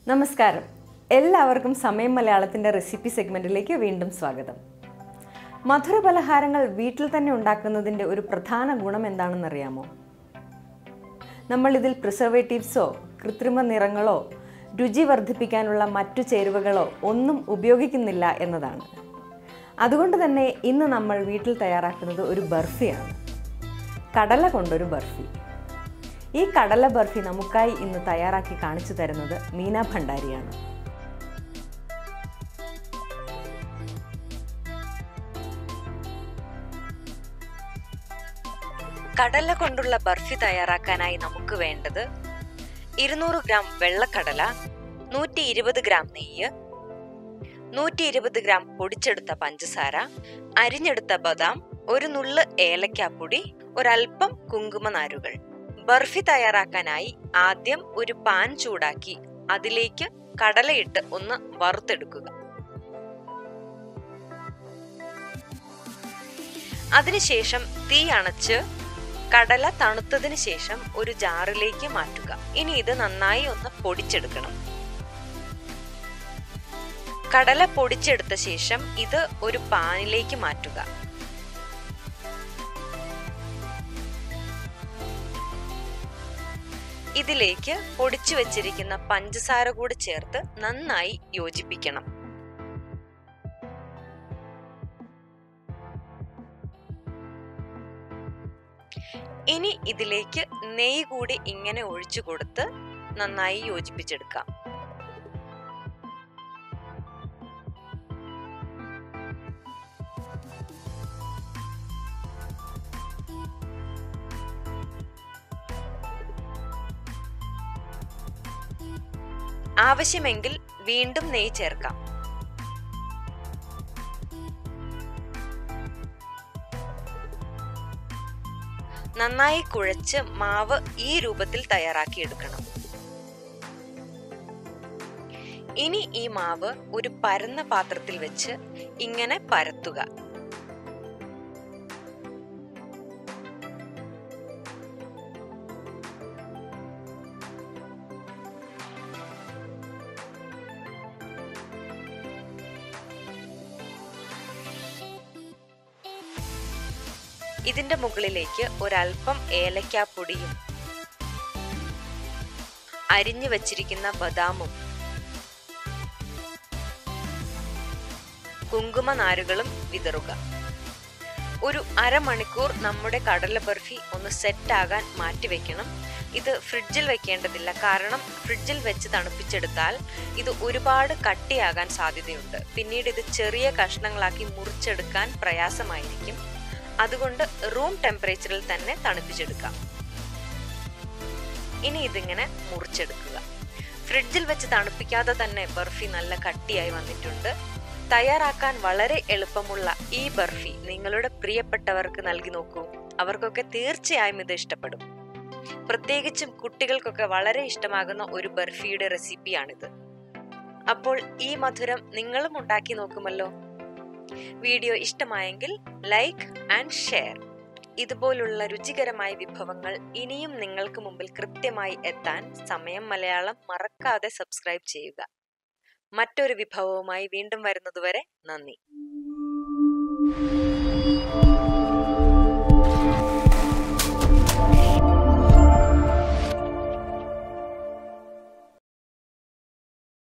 നമസ്കാരം എല്ലാവർക്കും സമയം മലയാളത്തിൻ്റെ റെസിപ്പി സെഗ്മെൻറ്റിലേക്ക് വീണ്ടും സ്വാഗതം മധുര പലഹാരങ്ങൾ വീട്ടിൽ തന്നെ ഉണ്ടാക്കുന്നതിൻ്റെ ഒരു പ്രധാന ഗുണം എന്താണെന്നറിയാമോ നമ്മൾ ഇതിൽ പ്രിസർവേറ്റീവ്സോ കൃത്രിമ നിറങ്ങളോ രുചി വർദ്ധിപ്പിക്കാനുള്ള മറ്റു ചേരുവകളോ ഒന്നും ഉപയോഗിക്കുന്നില്ല എന്നതാണ് അതുകൊണ്ട് തന്നെ ഇന്ന് നമ്മൾ വീട്ടിൽ തയ്യാറാക്കുന്നത് ഒരു ബർഫിയാണ് കടല കൊണ്ടൊരു ബർഫി ഈ കടല ബർഫി നമുക്കായി ഇന്ന് തയ്യാറാക്കി കാണിച്ചു തരുന്നത് മീന ഭണ്ഡാരിയാണ് കടല കൊണ്ടുള്ള ബർഫി തയ്യാറാക്കാനായി നമുക്ക് വേണ്ടത് ഇരുന്നൂറ് ഗ്രാം വെള്ളക്കടല നൂറ്റി ഇരുപത് ഗ്രാം നെയ്യ് നൂറ്റി ഇരുപത് ഗ്രാം പൊടിച്ചെടുത്ത പഞ്ചസാര അരിഞ്ഞെടുത്ത ബദാം ഒരു നുള്ള് ഏലക്കാപ്പൊടി ഒരൽപ്പം കുങ്കുമനാരുകൾ ബർഫി തയ്യാറാക്കാനായി ആദ്യം ഒരു പാൻ ചൂടാക്കി അതിലേക്ക് കടലയിട്ട് ഒന്ന് വറുത്തെടുക്കുക അതിനുശേഷം തീ അണച്ച് കടല തണുത്തതിന് ശേഷം ഒരു ജാറിലേക്ക് മാറ്റുക ഇനി ഇത് നന്നായി ഒന്ന് പൊടിച്ചെടുക്കണം കടല പൊടിച്ചെടുത്ത ശേഷം ഇത് ഒരു പാനിലേക്ക് മാറ്റുക ഇതിലേക്ക് പൊടിച്ചു വെച്ചിരിക്കുന്ന പഞ്ചസാര കൂടി ചേർത്ത് നന്നായി യോജിപ്പിക്കണം ഇനി ഇതിലേക്ക് നെയ്യ് കൂടി ഇങ്ങനെ ഒഴിച്ചു കൊടുത്ത് നന്നായി യോജിപ്പിച്ചെടുക്കാം ആവശ്യമെങ്കിൽ വീണ്ടും നെയ്യ് ചേർക്കാം നന്നായി കുഴച്ച് മാവ് ഈ രൂപത്തിൽ തയ്യാറാക്കിയെടുക്കണം ഇനി ഈ മാവ് ഒരു പരന്ന പാത്രത്തിൽ വെച്ച് ഇങ്ങനെ പരത്തുക ഇതിന്റെ മുകളിലേക്ക് ഒരൽപ്പം ഏലക്കാപ്പൊടിയും അരിഞ്ഞു വച്ചിരിക്കുന്ന ബദാമും കുങ്കുമനാരുകളും വിതറുക ഒരു അരമണിക്കൂർ നമ്മുടെ കടല ബർഫി ഒന്ന് സെറ്റ് ആകാൻ മാറ്റിവെക്കണം ഇത് ഫ്രിഡ്ജിൽ വെക്കേണ്ടതില്ല കാരണം ഫ്രിഡ്ജിൽ വെച്ച് തണുപ്പിച്ചെടുത്താൽ ഇത് ഒരുപാട് കട്ടിയാകാൻ സാധ്യതയുണ്ട് പിന്നീട് ഇത് ചെറിയ കഷ്ണങ്ങളാക്കി മുറിച്ചെടുക്കാൻ പ്രയാസമായിരിക്കും അതുകൊണ്ട് റൂം ടെമ്പറേച്ചറിൽ തന്നെ തണുപ്പിച്ചെടുക്കാം ഇനി ഇതിങ്ങനെ മുറിച്ചെടുക്കുക ഫ്രിഡ്ജിൽ വെച്ച് തണുപ്പിക്കാതെ തന്നെ ബർഫി നല്ല കട്ടിയായി വന്നിട്ടുണ്ട് തയ്യാറാക്കാൻ വളരെ എളുപ്പമുള്ള ഈ ബർഫി നിങ്ങളുടെ പ്രിയപ്പെട്ടവർക്ക് നൽകി നോക്കൂ അവർക്കൊക്കെ തീർച്ചയായും ഇത് ഇഷ്ടപ്പെടും പ്രത്യേകിച്ചും കുട്ടികൾക്കൊക്കെ വളരെ ഇഷ്ടമാകുന്ന ഒരു ബർഫിയുടെ റെസിപ്പിയാണിത് അപ്പോൾ ഈ മധുരം നിങ്ങളും ഉണ്ടാക്കി നോക്കുമല്ലോ വീഡിയോ ഇഷ്ടമായെങ്കിൽ ലൈക്ക് ആൻഡ് ഷെയർ ഇതുപോലുള്ള രുചികരമായ വിഭവങ്ങൾ ഇനിയും നിങ്ങൾക്ക് മുമ്പിൽ കൃത്യമായി എത്താൻ സമയം മലയാളം മറക്കാതെ സബ്സ്ക്രൈബ് ചെയ്യുക മറ്റൊരു വിഭവവുമായി വീണ്ടും വരുന്നതുവരെ നന്ദി